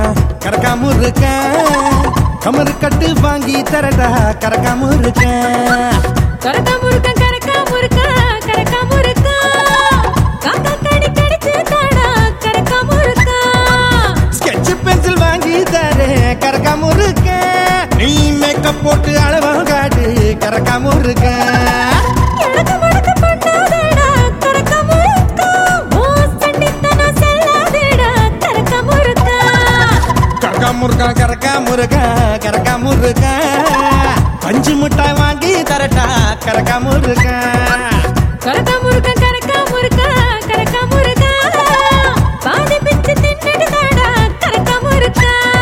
கறக்காம இருக்க கமரு கட்டு வாங்கி தரடா கறக்காம இருக்க கரக்கா முறுக்க கரக்கா முறுக்க கரக்கா முறுக்க காக்கா கடி கடிச்சு தாடா கரக்கா முறுக்க ஸ்கெட்ச் பென்சில் வாங்கி தரே கறக்காம இருக்க நீ மேக்கப் போட்டு அளவம் காட்டு கறக்காம இருக்க எடக்கு முடக்கு பண்ணாதேடா கரக்கா முறுக்க ஓ சண்டித்தனம் செல்லாதேடா கரக்கா முறுக்க கறக்கா முருகா கறக்கா முருகா கறக்கா முருகா பஞ்சு மிட்டாய் வாங்கி தரட்டா கறக்கா முருகா கரக்கா முறுக்க கரக்கா முறுக்க கரக்கா முறுக்க பாதி பிச்சு தின்னுட்டு தாடா கரக்கா முறுக்க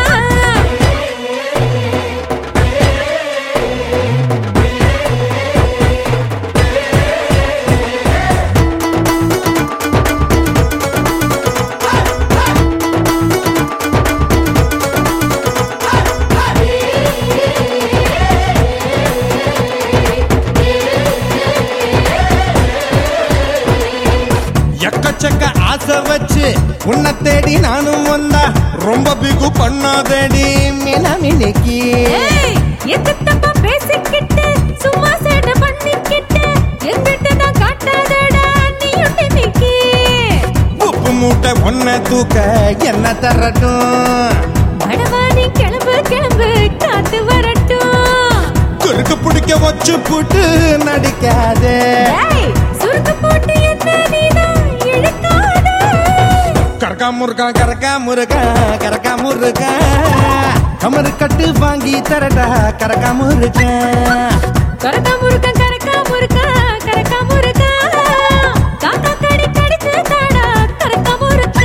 எக்கச்சக்க ஆசை வச்சு உன்னை தேடி நானும் வந்தா ரொம்ப பிகு பண்ணாதேடி மினமினிக்கு ஏய், எக்கு தப்பா பேசிக்கிட்டு, சும்மா சேட்டை பண்ணிக்கிட்டு, எங்கிட்ட தான் காட்டாதடா, நீயும் நினைக்கி. உப்பு மூட்டை ஒன்ன தூக்க என்ன தரட்டும் படவா நீ கிளம்பு, கிளம்பு, காத்து வரட்டும். குறுக்கு பிடிக்க வச்சு புட்டு நடிக்காதே ஏய், சுருக்கு போட்டு என்ன நீதான் இழுக்காத. கறக்கா முருகா கறக்கா முருகா கறக்கா முருகா கமரு கட்டு வாங்கி தரடா கறக்கா முருகா கரக்கா முறுக்க, கரக்கா முறுக்க, கரக்கா முறுக்க. காக்கா கடி கடிச்சு தாடா, கரக்கா முறுக்க.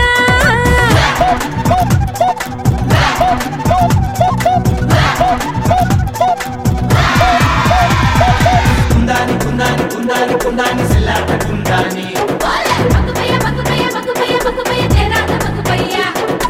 மக்குப்பையா மக்குப்பையா மக்குப்பையா மக்குப்பையா தேராத மக்குப்பையா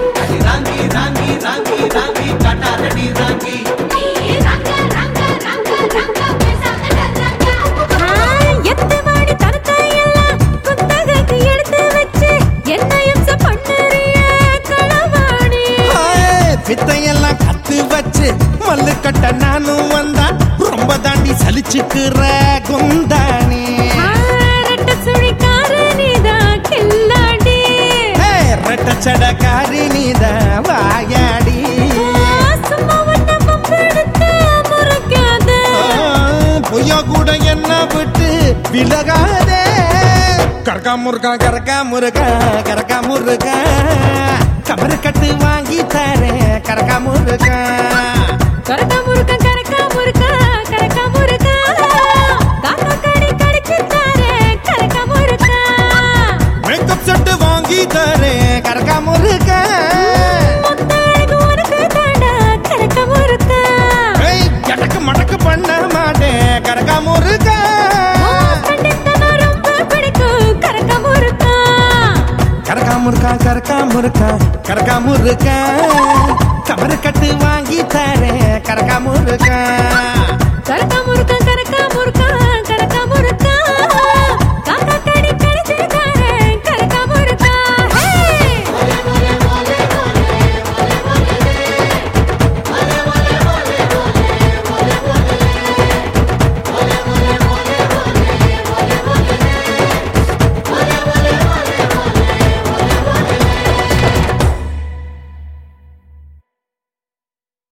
நீ ரங்க ரங்க ரங்க ரங்க பேசாத ரங்க எத்து வாடி தனத்தை எல்லாம் குத்தகைக்கு எடுத்து வச்சு என்ன இம்சை பண்ணுறிய களவாணி ஹாய், பித்தையெல்லாம் கத்து வச்சு மல்லு கட்ட நானும் வந்தா ரொம்ப தாண்டி சலிச்சுக்கிற குந்தாணி ரெட்ட சுழிக்கார நீதான் கில்லாடி ஹே, ரெட்ட சடக்காரி நீதான் வாயாடி சும்மா ஒன்ன பம்பெடுத்து முறைக்காத ஆ, பொய்யா கூட என்ன விட்டு விலகாதே கறக்கா முருகா கறக்கா முருகா கறக்கா முருகா கமரு கட்டு வாங்கி தரேன் கறக்கா முருகா கரக்கா முறுக்க கரக்கா முறுக்க கரக்கா முறுக்க காக்கா கடி கடிச்சு தாரே கரக்கா முறுக்க மேக்கப் செட்டு வாங்கி தரேன் கறக்கா முருகா முத்தழகு உனக்கு தாண்டா கரக்கா முறுக்க ஏய், எடக்கு மடக்கு பண்ண மாட்டேன் கறக்கா முருகா கண்டித்தனா ரொம்ப பிடிக்கும் கரக்கா முறுக்க கறக்கா முருகா கறக்கா முருகா கறக்கா முருகா